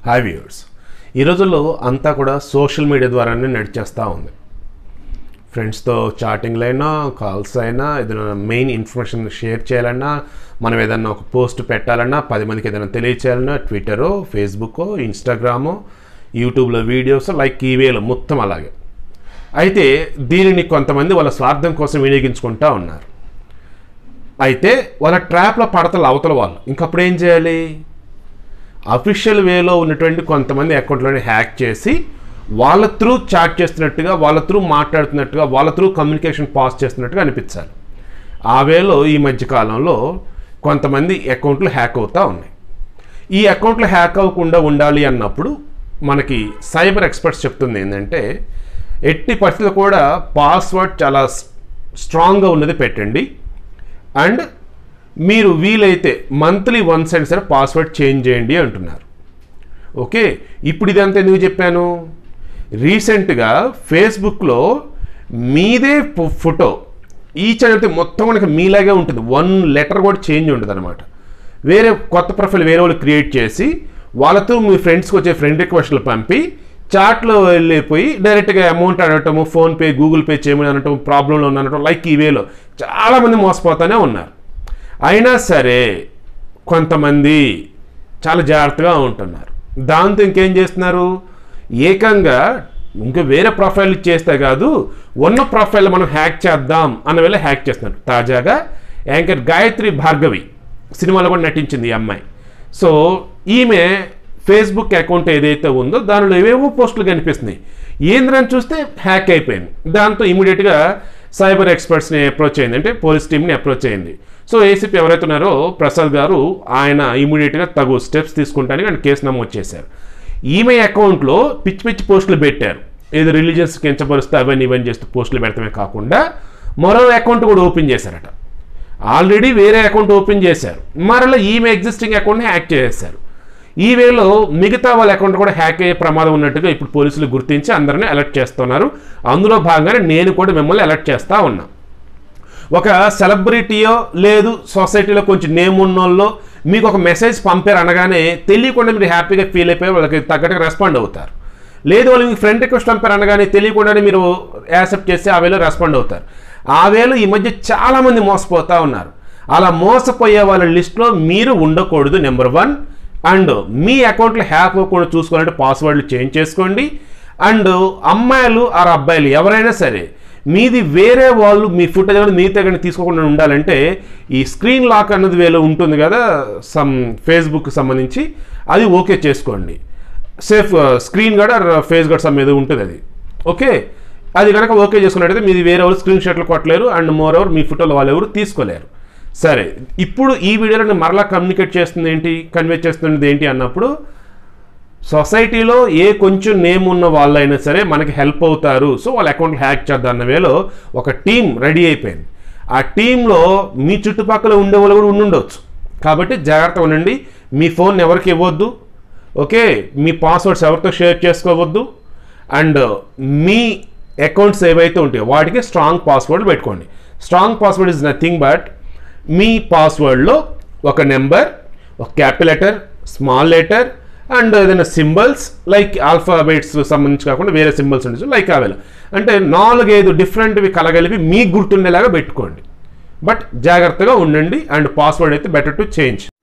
hi viewers ఈ రోజుల్లో అంతా కూడా సోషల్ మీడియా ద్వారానే నడిచేస్తూ ఉంది ఫ్రెండ్స్తో చాటింగ్లు అయినా కాల్స్ అయినా ఏదైనా మెయిన్ ఇన్ఫర్మేషన్ షేర్ చేయాలన్నా మనం ఏదైనా ఒక పోస్ట్ పెట్టాలన్నా పది మందికి ఏదైనా తెలియచేయాలన్నా ట్విట్టరో ఫేస్బుక్కో ఇన్స్టాగ్రామో యూట్యూబ్లో వీడియోస్ లైక్ ఈవేలో మొత్తం అలాగే అయితే దీనిని కొంతమంది వాళ్ళ స్వార్థం కోసం వినియోగించుకుంటూ ఉన్నారు అయితే వాళ్ళ ట్రాప్లో పడతలు అవతల వాళ్ళు ఇంకప్పుడు ఏం చేయాలి అఫీషియల్ వేలో ఉన్నటువంటి కొంతమంది అకౌంట్లని హ్యాక్ చేసి వాళ్ళ త్రూ చాట్ చేస్తున్నట్టుగా వాళ్ళ త్రూ మాట్లాడుతున్నట్టుగా వాళ్ళ త్రూ కమ్యూనికేషన్ పాస్ చేస్తున్నట్టుగా అనిపించాలి ఆ వేలో ఈ మధ్యకాలంలో కొంతమంది అకౌంట్లు హ్యాక్ అవుతూ ఉన్నాయి ఈ అకౌంట్లు హ్యాక్ అవ్వకుండా ఉండాలి అన్నప్పుడు మనకి సైబర్ ఎక్స్పర్ట్స్ చెప్తుంది ఏంటంటే ఎట్టి పరిస్థితులు కూడా పాస్వర్డ్ చాలా స్ట్రాంగ్గా ఉన్నది పెట్టండి అండ్ మీరు వీలైతే మంత్లీ వన్స్ అయినా సరే పాస్వర్డ్ చేంజ్ చేయండి అంటున్నారు ఓకే ఇప్పుడు ఇదంతా ఎందుకు చెప్పాను రీసెంట్గా ఫేస్బుక్లో మీదే ఫో- ఫోటో ఈచ్ అనేది మొత్తం మనకి మీలాగే ఉంటుంది వన్ లెటర్ కూడా చేంజ్ ఉంటుంది అనమాట వేరే కొత్త ప్రొఫైల్ వేరే వాళ్ళు క్రియేట్ చేసి వాళ్ళతో మీ ఫ్రెండ్స్కి వచ్చే ఫ్రెండ్ రిక్వెస్ట్లు పంపి చాట్లో వెళ్ళిపోయి డైరెక్ట్గా అమౌంట్ అడగటము ఫోన్పే గూగుల్ పే చేయమని అనటం ప్రాబ్లంలో ఉన్నానటం లైక్ ఈ వేలో చాలామంది మోసపోతూనే ఉన్నారు అయినా సరే కొంతమంది చాలా జాగ్రత్తగా ఉంటున్నారు దాంతో ఇంకేం చేస్తున్నారు ఏకంగా ఇంకా వేరే ప్రొఫైల్ చేస్తే కాదు ఉన్న ప్రొఫైల్ మనం హ్యాక్ చేద్దాం అన్న వేళ హ్యాక్ చేస్తున్నారు తాజాగా యాంకర్ గాయత్రి భార్గవి సినిమాలో కూడా నటించింది ఈ అమ్మాయి సో ఈమె ఫేస్బుక్ అకౌంట్ ఏదైతే ఉందో దానిలో ఏవేవో పోస్టులు కనిపిస్తున్నాయి ఏంద్రని చూస్తే హ్యాక్ అయిపోయింది దాంతో ఇమీడియట్గా సైబర్ ఎక్స్పర్ట్స్ని అప్రోచ్ అయింది అంటే పోలీస్ టీమ్ని అప్రోచ్ అయింది సో ఏసీపీ ఎవరైతే ఉన్నారో ప్రసాద్ గారు ఆయన ఇమీడియట్గా తగు స్టెప్స్ తీసుకుంటానికి ఆయన కేసు నమోదు చేశారు ఈమె అకౌంట్లో పిచ్చి పిచ్చి పోస్టులు పెట్టారు ఏదో రిలీజియస్ కించపరుస్తే అవన్నీ ఇవన్నీ చేస్తూ పోస్టులు పెడతామే కాకుండా మరో అకౌంట్ కూడా ఓపెన్ చేశారట ఆల్రెడీ వేరే అకౌంట్ ఓపెన్ చేశారు మరలా ఈమె ఎగ్జిస్టింగ్ అకౌంట్ని హ్యాక్ చేసేశారు ఈ వేలో మిగతా వాళ్ళ అకౌంట్ కూడా హ్యాక్ అయ్యే ప్రమాదం ఉన్నట్టుగా ఇప్పుడు పోలీసులు గుర్తించి అందరినీ అలర్ట్ చేస్తున్నారు అందులో భాగంగానే నేను కూడా మిమ్మల్ని అలర్ట్ చేస్తా ఉన్నా ఒక సెలబ్రిటీయో లేదు సొసైటీలో కొంచెం నేమ్ ఉన్నోళ్ళో మీకు ఒక మెసేజ్ పంపారు అనగానే తెలియకుండా మీరు హ్యాపీగా ఫీల్ అయిపోయి వాళ్ళకి తగ్గట్టుగా రెస్పాండ్ అవుతారు లేదు వాళ్ళు మీకు ఫ్రెండ్ రిక్వెస్ట్ పంపారు అనగానే తెలియకుండానే మీరు యాక్సెప్ట్ చేసి ఆ వేలో రెస్పాండ్ అవుతారు ఆ వేలో ఈ మధ్య చాలామంది మోసపోతూ ఉన్నారు అలా మోసపోయే వాళ్ళ లిస్ట్లో మీరు ఉండకూడదు నెంబర్ వన్ అండ్ మీ అకౌంట్లో హ్యాక్ అవ్వకుండా చూసుకోవాలంటే పాస్వర్డ్లు చేంజ్ చేసుకోండి అండ్ అమ్మాయిలు ఆర్ అబ్బాయిలు ఎవరైనా సరే మీది వేరే వాళ్ళు మీ ఫుటేజ్ అనేది మీ దగ్గర తీసుకోకుండా ఉండాలంటే ఈ స్క్రీన్ లాక్ అన్నది వేలో ఉంటుంది కదా సమ్ ఫేస్బుక్ సంబంధించి అది ఓకే చేసుకోండి safe screen guard or face guard some ఏదో ఉంటుంది అది ఓకే అది కనుక ఓకే చేసుకున్నట్టయితే మీది వేరే వాళ్ళు స్క్రీన్ షాట్లు కొట్టలేరు అండ్ మోర్ ఓవర్ మీ ఫోటోలు వాళ్ళు ఎవరు తీసుకోలేరు సరే ఇప్పుడు ఈ వీడియోలో నేను మరలా కమ్యూనికేట్ చేస్తుంది ఏంటి కన్వే చేస్తున్నది ఏంటి అన్నప్పుడు సొసైటీలో ఏ కొంచెం నేమ్ ఉన్న వాళ్ళైనా సరే మనకి హెల్ప్ అవుతారు సో వాళ్ళ అకౌంట్ హ్యాక్ చేద్దాం అన్న వేలో ఒక టీం రెడీ అయిపోయింది ఆ టీంలో మీ చుట్టుపక్కల ఉండే వాళ్ళు కూడా ఉండుండొచ్చు కాబట్టి జాగ్రత్తగా ఉండండి మీ ఫోన్ ఎవరికి ఇవ్వద్దు ఓకే మీ పాస్వర్డ్స్ ఎవరితో షేర్ చేసుకోవద్దు అండ్ మీ అకౌంట్స్ ఏవైతే ఉంటాయో వాటికి స్ట్రాంగ్ పాస్వర్డ్ పెట్టుకోండి strong password is nothing but మీ పాస్వర్డ్లో ఒక నెంబర్ ఒక capital letter small letter and ఏదైనా సింబల్స్ లైక్ ఆల్ఫాబెట్స్ సంబంధించి కాకుండా వేరే సింబల్స్ ఉండొచ్చు లైక్ అవేలా అంటే నాలుగైదు డిఫరెంట్వి కలగలిపి మీకు గుర్తుండేలాగా పెట్టుకోండి బట్ జాగ్రత్తగా ఉండండి అండ్ పాస్వర్డ్ అయితే బెటర్ టు చేంజ్